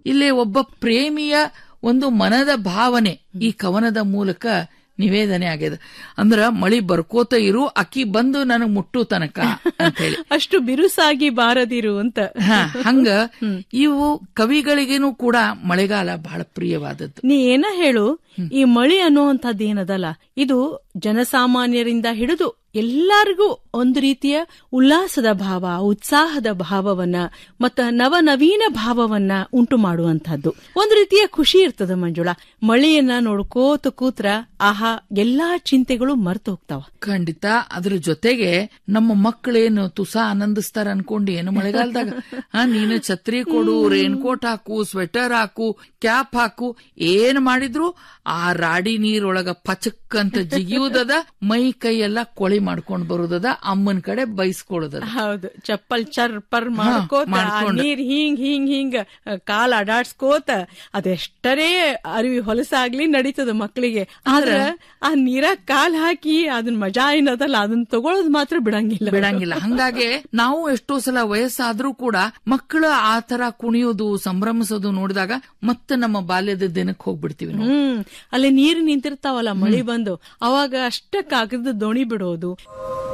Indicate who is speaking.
Speaker 1: ಇಲ್ಲಿ ಒಬ್ಬ ಪ್ರೇಮಿಯ ಒಂದು ಮನದ ಭಾವನೆ ಈ ಕವನದ ಮೂಲಕ ನಿವೇದನೆ ಆಗ್ಯದ ಅಂದ್ರ ಮಳಿ ಬರ್ಕೋತ ಇರು ಅಕ್ಕಿ ಬಂದು ನನಗ್ ಮುಟ್ಟು ತನಕ ಅಂತ ಹೇಳಿ
Speaker 2: ಅಷ್ಟು ಬಿರುಸಾಗಿ ಬಾರದಿರು ಅಂತ
Speaker 1: ಹ, ಹಂಗ ಇವು ಕವಿಗಳಿಗೇನು ಕೂಡ ಮಳೆಗಾಲ ಬಹಳ ಪ್ರಿಯವಾದದ್ದು
Speaker 2: ನೀ ಏನ ಹೇಳು ಈ ಮಳಿ ಅನ್ನುವಂಥದ್ದು ಏನದಲ್ಲ ಇದು ಜನಸಾಮಾನ್ಯರಿಂದ ಹಿಡಿದು ಎಲ್ಲರಿಗೂ ಒಂದು ರೀತಿಯ ಉಲ್ಲಾಸದ ಭಾವ ಉತ್ಸಾಹದ ಭಾವವನ್ನ ಮತ್ತ ನವನವೀನ ಭಾವವನ್ನ ಉಂಟು ಮಾಡುವಂತಹದ್ದು ಒಂದು ರೀತಿಯ ಖುಷಿ ಇರ್ತದ ಮಂಜುಳಾ ಮಳೆಯನ್ನ ನೋಡ್ಕೋತ ಕೂತ್ರ ಆಹಾ ಎಲ್ಲಾ ಚಿಂತೆಗಳು ಮರ್ತು ಹೋಗ್ತಾವ
Speaker 1: ಖಂಡಿತ ಅದ್ರ ಜೊತೆಗೆ ನಮ್ಮ ಮಕ್ಕಳೇನು ತುಸ ಆನಂದಿಸ್ತಾರ ಅನ್ಕೊಂಡು ಏನು ಮಳೆಗಾಲದಾಗ ಆ, ನೀನು ಛತ್ರಿ ಕೊಡು ರೇನ್ ಕೋಟ್ ಹಾಕು ಸ್ವೆಟರ್ ಹಾಕು ಕ್ಯಾಪ್ ಹಾಕು ಏನ್ ಮಾಡಿದ್ರು ಆ ರಾಡಿ ನೀರೊಳಗ ಪಚಕ್ ಅಂತ ಜಿಗಿಯುವುದದ ಮೈ ಕೈ ಎಲ್ಲ ಕೊಳಿ ಮಾಡ್ಕೊಂಡ್ ಬರುದದ ಅಮ್ಮನ ಕಡೆ ಬೈಸ್ಕೊಳ್ಳೋದದ
Speaker 2: ಹೌದು ಚಪ್ಪಲ್ ಚರ್ ಪರ್ ಮಾಡ್ಕೋತ ಆ
Speaker 1: ಮಾಡ್ಕೊಂಡು.
Speaker 2: ನೀರ್ ಹಿಂಗ್ ಹಿಂಗ್ ಹಿಂಗ್ ಕಾಲ್ ಅಡಾಡ್ಸ್ಕೋತ ಅದೆಷ್ಟರೇ ಅರಿವಿ ಹೊಲಸಾಗ್ಲಿ ನಡೀತದ ಮಕ್ಕಳಿಗೆ ಆದ್ರ ಆ ನೀರ ಕಾಲ್ ಹಾಕಿ ಅದನ್ ಮಜಾ ಏನದಲ್ಲ ಅದನ್ನ ತಗೊಳೋದ್ ಮಾತ್ರ ಬಿಡಂಗಿಲ್ಲ
Speaker 1: ಬಿಡಂಗಿಲ್ಲ ಹಂಗಾಗಿ ನಾವು ಎಷ್ಟೋ ಸಲ ವಯಸ್ಸಾದ್ರೂ ಕೂಡ ಮಕ್ಕಳು ಆ ತರ ಕುಣಿಯೋದು ಸಂಭ್ರಮಿಸೋದು ನೋಡಿದಾಗ ಮತ್ತೆ ನಮ್ಮ ಬಾಲ್ಯದ ದಿನಕ್ಕೆ ಹೋಗ್ಬಿಡ್ತೀವಿ ನಾವು.
Speaker 2: ಹ್ಮ್ ಅಲ್ಲಿ ನೀರು ನಿಂತಿರ್ತಾವಲ್ಲ ಮಳಿ ಬಂದು ಅವಾಗ ಅಷ್ಟ ಕಾಗದ ದೋಣಿ ಬಿಡೋದು